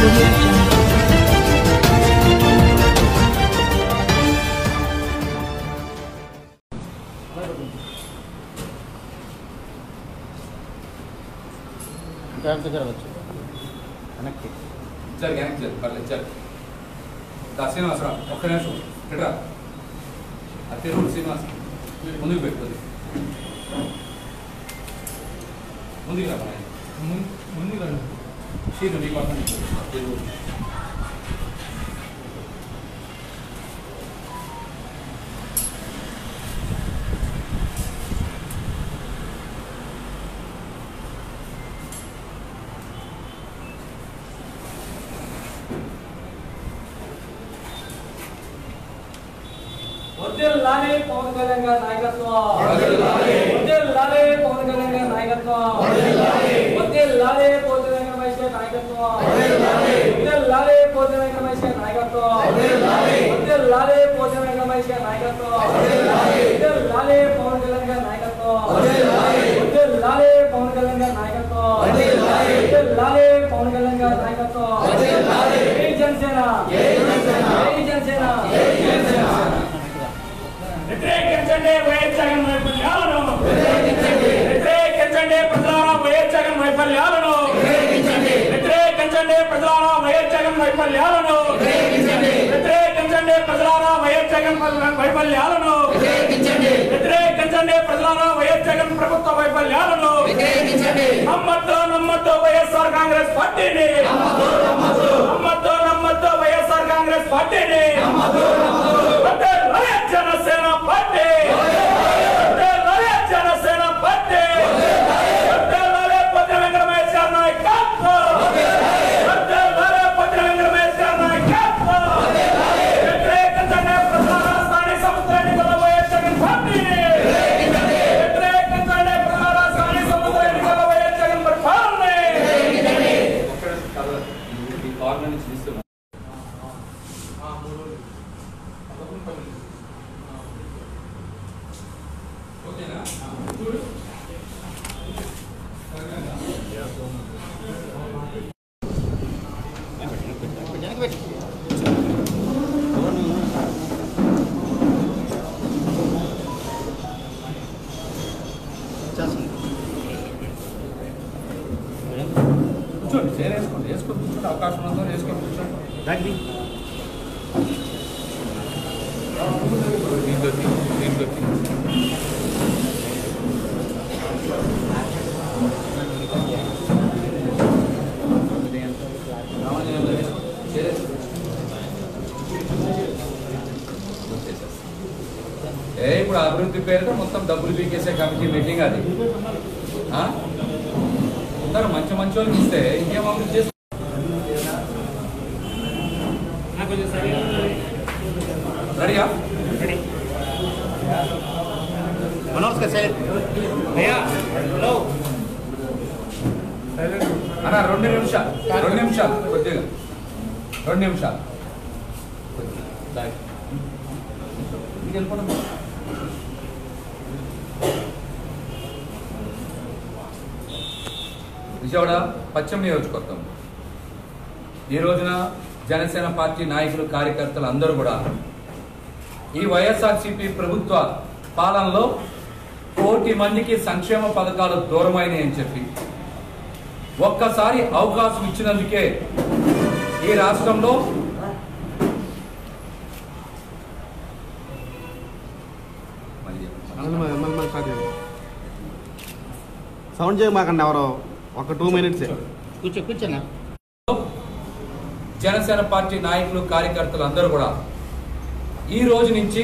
audio jungle. వెనక్కి జరగచ్చు వెనక్కి చల్ వెనక్కి చల్ పర్లేదు చల్ దా శ్రీనివాసరావు ఒక్క నిమిషం ఇట్రా అది తిరుగు శ్రీనివాస్ ముందుకు పెట్టుకోది ముందుకు రా ముందుకు రా షీట్ నీ పక్కన తిరుగు వర్ధిల్లాలి పవన్ కళ్యాణ్ గారి నాయకత్వం వర్ధిల్లాలి. వర్ధిల్లాలి పవన్ కళ్యాణ్ గారి నాయకత్వం వర్ధిల్లాలి పవన్ కళ్యాణ్ గారి మహేష్ గారి నాయకత్వం వర్ధిల్లాలి పవన్ కళ్యాణ్ గారి మహేష్ గారి నాయకత్వం వర్ధిల్లాలి పవన్ కళ్యాణ్ గారి మహేష్ గారి నాయకత్వం వర్ధిల్లాలి పవన్ కళ్యాణ్ గారి నాయకత్వం వర్ధిల్లాలి పవన్ కళ్యాణ్ గారి నాయకత్వం వర్ధిల్లాలి పవన్ కళ్యాణ్ గారి నాయకత్వం జై జనసేన జై జనసేన వ్యతిరేకించండి వైఎస్ జగన్ వైఫల్యాలను వ్యతిరేకించండి ప్రజలారా వైఎస్ జగన్ వైఫల్యాలను వ్యతిరేకించండి ప్రజలారా వైఎస్ జగన్ వైఫల్యాలను వ్యతిరేకించండి ప్రజలారా వైఎస్ జగన్ వైఫల్యాలను వ్యతిరేకించండి ప్రజలారా వైఎస్ జగన్ ప్రభుత్వ వైఫల్యాలను నమ్మద్దు నమ్మద్దు వైఎస్ఆర్ కాంగ్రెస్ పార్టీని నమ్మద్దు నమ్మద్దు వైఎస్ఆర్ కాంగ్రెస్ పార్టీని అంటే వైఎస్ జనసేన పార్టీ అంటే వైఎస్ జనసేన పార్టీ అంటే వైఎస్ పత్ర వెంకటమేష్ గారి నాయకత్వం అంటే వైఎస్ పత్ర వెంకటమేష్ గారి నాయకత్వం వ్యతిరేకించండి ప్రధాన స్థానిక సంస్థ ఎన్నికల వైఎస్ జగన్ పార్టీని వ్యతిరేకించండి ప్రధాన స్థానిక సంస్థ ఎన్నికల వైఎస్ జగన్ పరిపాలనని ఒక్కడ కదల ఈ కార్నర్ నుంచి తీస్తున్నా ఓకేనా చూడు వెనక్కి పెట్టి చేస్తుంది కూర్చోండి చైర్ వేసుకోండి వేసుకొని కూర్చోండి అవకాశం ఉందో వేసుకొని కూర్చోండి దానికి దీంట్లోకి దీంట్లోకి రామాంజనేయులు వేసుకో. చైర్ వేసుకో. ఏ ఇప్పుడు అభివృద్ధి పేరుతో మొత్తం డబ్బులు పీకేసే కమిటీ మీటింగ్ అది ఆ? అందరూ మంచి మంచి వాళ్ళకి ఇస్తే ఇంకేం అభివృద్ధి చేస్తారు రెడీయా మనోజ్ సార్ అన్న రెండు నిమిషాలు రెండు నిమిషాలు కొద్దిగా రెండు నిమిషాలు దాయి. ఇంటికి వెళ్ళిపోండి. విజయవాడ పశ్చిమ నియోజకవర్గం ఈ రోజున జనసేన పార్టీ నాయకులు కార్యకర్తలు అందరూ కూడా ఈ వైఎస్ఆర్సీపీ ప్రభుత్వ పాలనలో కోటి మందికి సంక్షేమ పథకాలు దూరమైనాయి అని చెప్పి ఒక్కసారి అవకాశం ఇచ్చినందుకే ఈ రాష్ట్రంలో మళ్ళీ చెప్పండి. సౌండ్ చేయమాకండి ఎవరో ఒక టూ మినిట్స్ కూర్చో కూర్చోనా జనసేన పార్టీ నాయకులు కార్యకర్తలు అందరూ కూడా ఈ రోజు నుంచి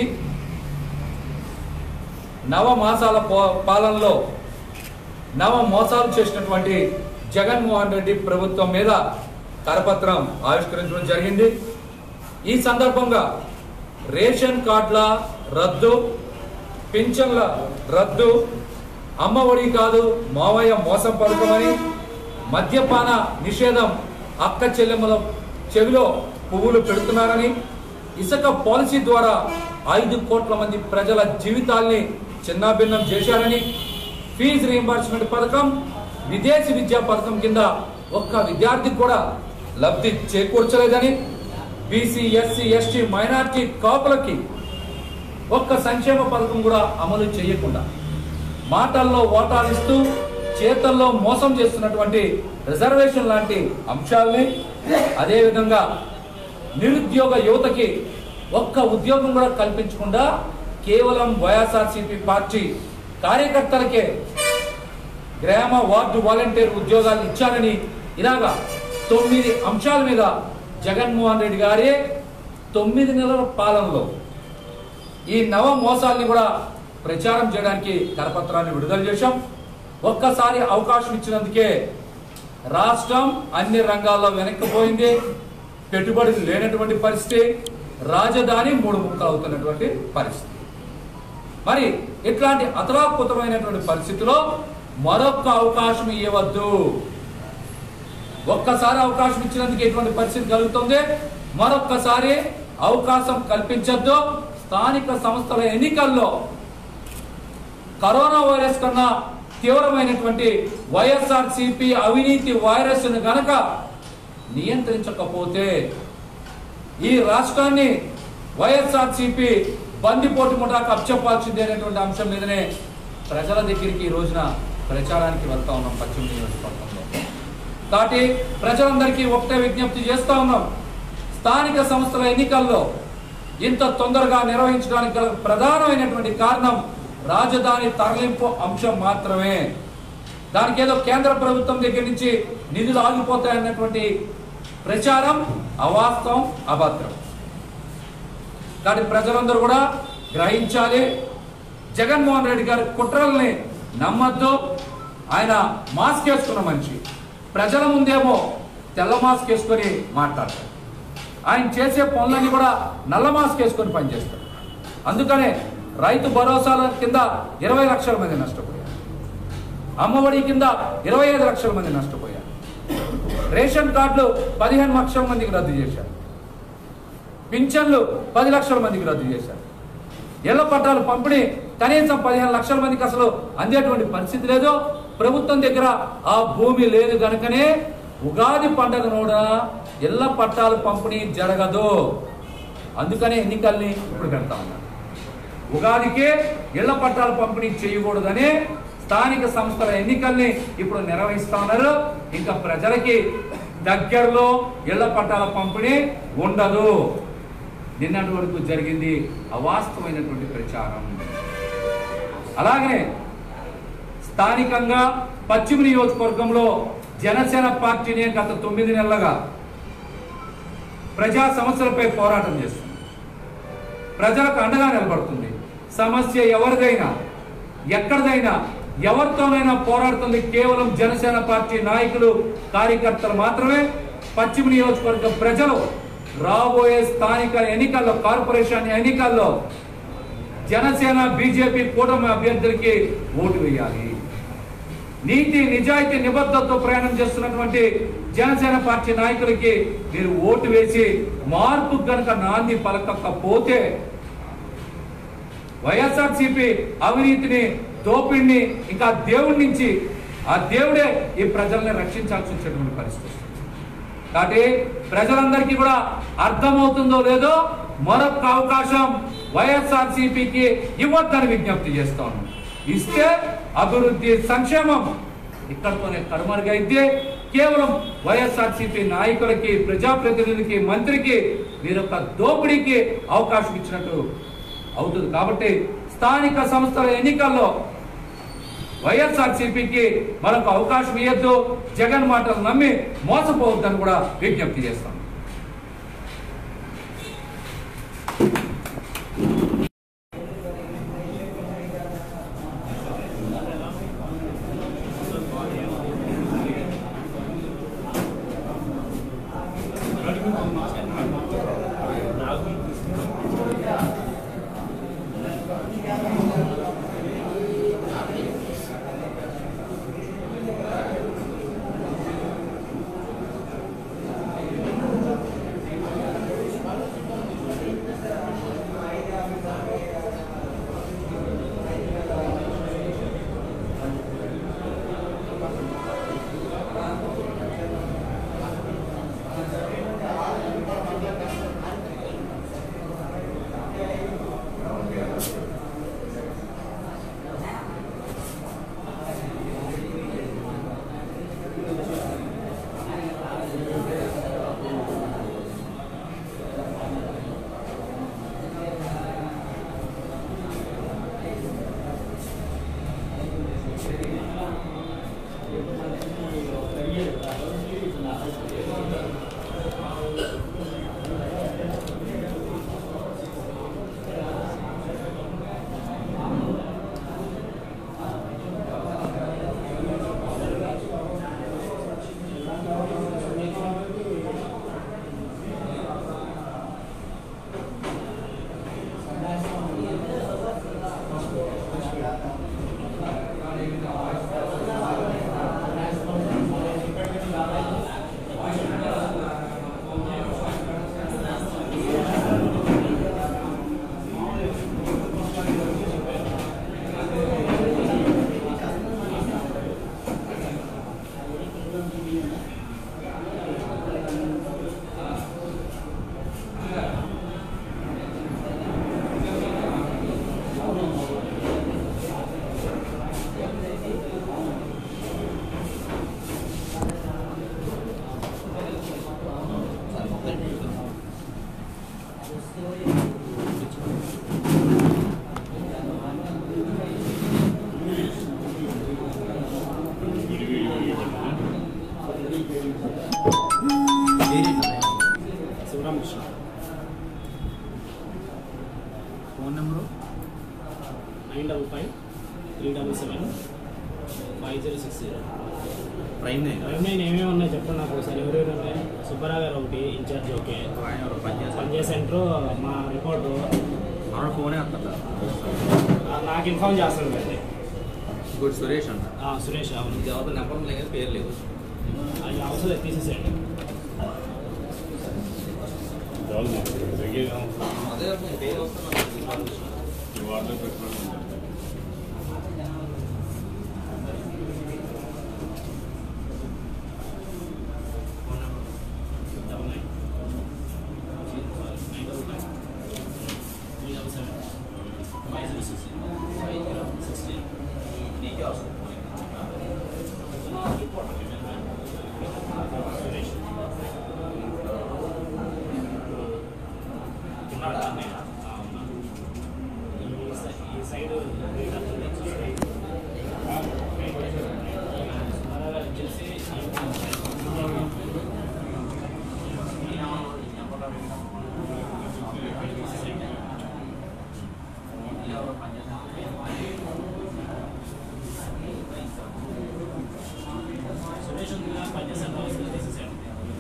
నవ మాసాల పో- పాలనలో నవ మోసాలు చేసినటువంటి జగన్మోహన్ రెడ్డి ప్రభుత్వం మీద కరపత్రం ఆవిష్కరించడం జరిగింది ఈ సందర్భంగా రేషన్ కార్డుల రద్దు పింఛన్ల రద్దు అమ్మఒడి కాదు మావయ్య మోసం పథకమని మద్యపాన నిషేధం అక్క చెల్లెమ్మల చెవిలో పువ్వులు పెడుతున్నారని ఇసుక పాలసీ ద్వారా ఐదు కోట్ల మంది ప్రజల జీవితాల్ని చిన్నాభిన్నం చేశారని ఫీజు రీయింబర్స్మెంట్ పథకం విదేశీ విద్యా పథకం కింద ఒక్క విద్యార్థికి కూడా లబ్ధి చేకూర్చలేదని బీసీ ఎస్సీ ఎస్టీ మైనార్టీ కాపులకి ఒక్క సంక్షేమ పథకం కూడా అమలు చేయకుండా మాటల్లో ఓటాలు ఇస్తూ చేతల్లో మోసం చేస్తున్నటువంటి రిజర్వేషన్ లాంటి అంశాలని అదేవిధంగా నిరుద్యోగ యువతకి ఒక్క ఉద్యోగం కూడా కల్పించకుండా కేవలం వైఎస్ఆర్సీపీ పార్టీ కార్యకర్తలకే గ్రామ వార్డు వాలంటీర్ ఉద్యోగాలు ఇచ్చారని ఇలాగా తొమ్మిది అంశాల మీద జగన్మోహన్ రెడ్డి గారే తొమ్మిది నెలల పాలనలో ఈ నవ మోసాల్ని కూడా ప్రచారం చేయడానికి కరపత్రాన్ని విడుదల చేశాం ఒక్కసారి అవకాశం ఇచ్చినందుకే రాష్ట్రం అన్ని రంగాల్లో వెనక్కిపోయింది పెట్టుబడులు లేనటువంటి పరిస్థితి రాజధాని మూడు ముక్కలు అవుతున్నటువంటి పరిస్థితి మరి ఇట్లాంటి అతలాకుతమైనటువంటి పరిస్థితిలో మరొక అవకాశం ఇవ్వవద్దు ఒక్కసారి అవకాశం ఇచ్చినందుకు ఎటువంటి పరిస్థితి కలుగుతుంది మరొక్కసారి అవకాశం కల్పించద్దు స్థానిక సంస్థల ఎన్నికల్లో కరోనా వైరస్ కన్నా తీవ్రమైనటువంటి వైఎస్ఆర్ సిపి అవినీతి వైరస్ గనక నియంత్రించకపోతే ఈ రాష్ట్రాన్ని వైఎస్ఆర్ సిపి బందిపోటు ముఠాకు అప్పచెప్పాల్సిందే అనేటువంటి అంశం మీదనే ప్రజల దగ్గరికి ఈ రోజున ప్రచారానికి వెళ్తా ఉన్నాం పశ్చిమ నియోజకవర్గంలో కాబట్టి ప్రజలందరికీ ఒకటే విజ్ఞప్తి చేస్తా ఉన్నాం స్థానిక సంస్థల ఎన్నికల్లో ఇంత తొందరగా నిర్వహించడానికి గల ప్రధానమైనటువంటి కారణం రాజధాని తరలింపు అంశం మాత్రమే దానికి ఏదో కేంద్ర ప్రభుత్వం దగ్గర నుంచి నిధులు ఆగిపోతాయన్నటువంటి ప్రచారం అవాస్తవం అభద్రం కాబట్టి ప్రజలందరూ కూడా గ్రహించాలి జగన్మోహన్ రెడ్డి గారి కుట్రల్ని నమ్మద్దు ఆయన మాస్క్ వేసుకున్న మనిషి ప్రజల ముందేమో తెల్ల మాస్క్ వేసుకొని మాట్లాడతారు ఆయన చేసే పనులన్నీ కూడా నల్ల మాస్క్ వేసుకొని పనిచేస్తారు అందుకనే రైతు భరోసాల కింద ఇరవై లక్షల మంది నష్టపోయారు అమ్మఒడి కింద ఇరవై ఐదు లక్షల మంది నష్టపోయారు రేషన్ కార్డులు పదిహేను లక్షల మందికి రద్దు చేశారు పింఛన్లు పది లక్షల మందికి రద్దు చేశారు ఇళ్ల పట్టాలు పంపిణీ కనీసం పదిహేను లక్షల మందికి అసలు అందేటువంటి పరిస్థితి లేదు ప్రభుత్వం దగ్గర ఆ భూమి లేదు గనుకనే ఉగాది పండగ నోడ ఇళ్ల పట్టాలు పంపిణీ జరగదు అందుకనే ఎన్నికల్ని ఇప్పుడు పెడతా ఉన్నారు ఉగాదికే ఇళ్ల పట్టాలు పంపిణీ చేయకూడదని స్థానిక సంస్థల ఎన్నికల్ని ఇప్పుడు నిర్వహిస్తా ఉన్నారు ఇంకా ప్రజలకి దగ్గరలో ఇళ్ల పట్టాల పంపిణీ ఉండదు నిన్నటి వరకు జరిగింది అవాస్తవమైనటువంటి ప్రచారం అలాగే స్థానికంగా పశ్చిమ నియోజకవర్గంలో జనసేన పార్టీనే గత తొమ్మిది నెలలుగా ప్రజా సమస్యలపై పోరాటం చేస్తుంది ప్రజలకు అండగా నిలబడుతుంది సమస్య ఎవరిదైనా ఎక్కడిదైనా ఎవరితోనైనా పోరాడుతుంది కేవలం జనసేన పార్టీ నాయకులు కార్యకర్తలు మాత్రమే పశ్చిమ నియోజకవర్గ ప్రజలు రాబోయే స్థానిక ఎన్నికల్లో కార్పొరేషన్ ఎన్నికల్లో జనసేన బీజేపీ కూటమి అభ్యర్థులకి ఓటు వేయాలి నీతి నిజాయితీ నిబద్ధతతో ప్రయాణం చేస్తున్నటువంటి జనసేన పార్టీ నాయకులకి మీరు ఓటు వేసి మార్పు గనక నాంది పలకకపోతే వైఎస్ఆర్సీపీ అవినీతిని దోపిడిని ఇంకా దేవుడి నుంచి ఆ దేవుడే ఈ ప్రజల్ని రక్షించాల్సి వచ్చేటువంటి పరిస్థితి వస్తుంది. కాబట్టి ప్రజలందరికీ కూడా అర్థమవుతుందో లేదో మరొక అవకాశం వైఎస్ఆర్సీపీకి ఇవ్వద్దని విజ్ఞప్తి చేస్తాను ఇస్తే అభివృద్ధి సంక్షేమం ఇక్కడతోనే కనుమరుగైతే కేవలం వైఎస్ఆర్సీపీ నాయకులకి ప్రజాప్రతినిధులకి మంత్రికి వీరొక దోపిడీకి అవకాశం ఇచ్చినట్టు అవుతుంది కాబట్టి స్థానిక సంస్థల ఎన్నికల్లో వైఎస్ఆర్సీపీకి మరొక అవకాశం ఇవ్వద్దు జగన్ మాటలు నమ్మి మోసపోవద్దని కూడా విజ్ఞప్తి చేస్తాం Sivaramakrishna phone number nine double five three double seven five zero six zero prime five nine ఏమేమి ఉన్నాయి చెప్పండి నాకు ఒకసారి ఎవరెవరు ఉన్నాయి సుబ్బారావు గారు ఒకటి ఇన్ఛార్జ్ ఓకే పనిచేసే సెంటర్ మా రిపోర్టు ఆవిడ ఫోనే వస్తుందా ఆ, నాకు ఇన్ఫామ్ చేస్తాను కదండి గుడ్ సురేష్ అంట ఆ, సురేష్ అవును ఎవరి నెంబర్ లేదు పేరు లేదు అది అవసరం లేదు తీసేసేయండి అదే పేరు వస్తున్నా double nine nine double five three double seven five zero six five zero six zero నీకే వస్తుంది సురేష్ ఉన్నాడా అన్నయ్య? ఆ, ఉన్నాడు. ఈ సై- ఈ సైడ్ రేట్ అంతా చూస్తే, సుమారుగా వచ్చేసి సురేష్ ఉందిగా పనిచేసాను అవసరం తీసేసాడు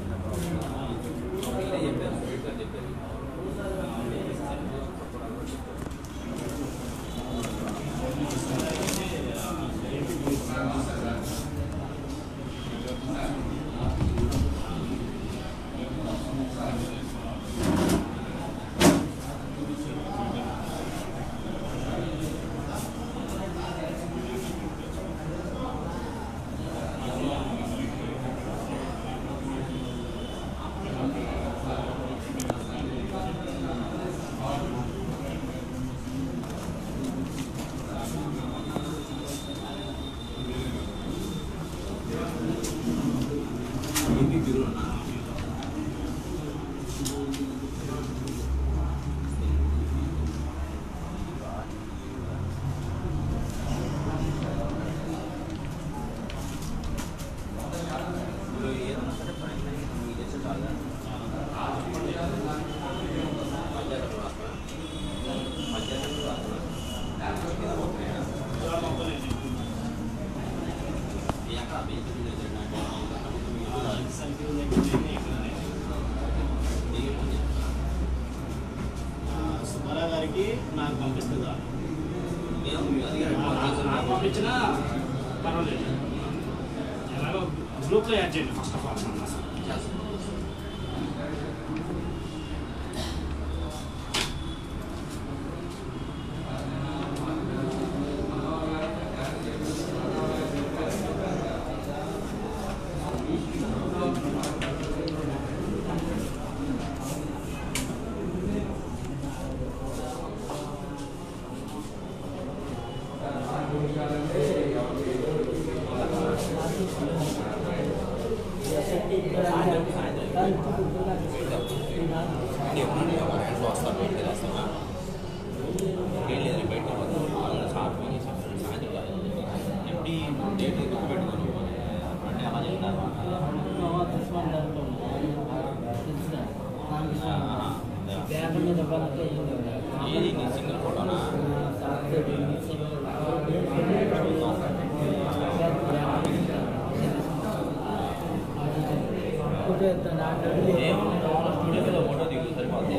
సుబ్బారావు గారికి నాకు పంపిస్తుందా నాకు పంపించినా పర్వాలేదు ఎలాగో గ్రూప్లో యాడ్ చేయండి ఫస్ట్ ఆఫ్ ఆల్ వస్తాను బయటికి వస్తాను ఏం లేదు బయటకు వెళ్ళిపోతాను సార్ ఫోన్ చేశాను సాయంత్రం కాదు ఎంటీ డేట్ గుర్తు పెట్టుకోను అంటే అలా చెప్తాను ఏది నీ సింగిల్ ఫోటోనా ఏం స్టూడియోలో ఫోటో దిగు సరిపోతుంది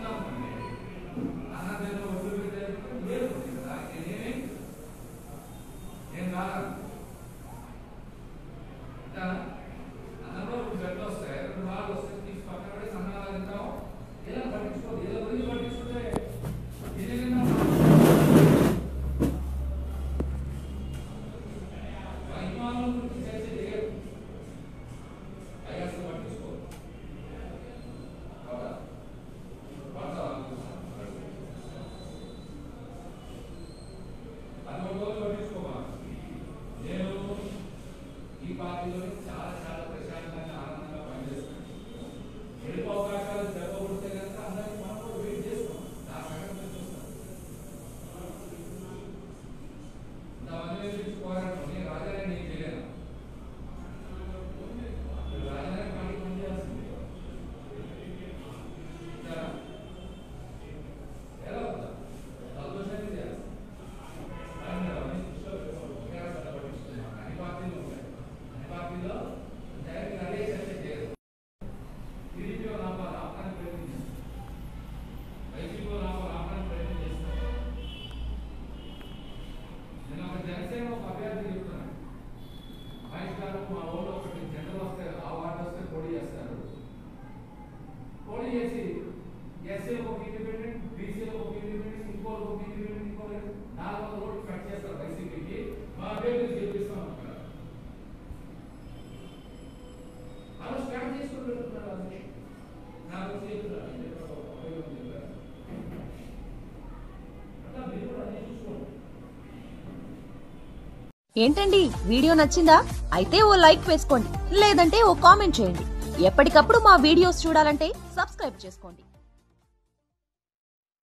ఖాళీ ఎస్సీలకు ఒక ఇండిపెండెంట్ బీసీలకు ఒక ఇండిపెండెంట్ ఇంకోటి ఒక ఇండిపెండెంట్ ఇంకోటి నాలుగు వందల ఓట్లు కట్ చేస్తారు వైసీపీకి మా పేరు గెలిపిస్తాం అక్కడ అలా స్టార్ట్ చేసుకుని పెడుతున్నారు అది నాకు చేతులు అట్లా మీరు కూడా అన్ని చూసుకోండి ఏంటండి వీడియో నచ్చిందా అయితే ఓ లైక్ వేసుకోండి లేదంటే ఓ కామెంట్ చేయండి ఎప్పటికప్పుడు మా వీడియోస్ చూడాలంటే సబ్స్క్రైబ్ చేసుకోండి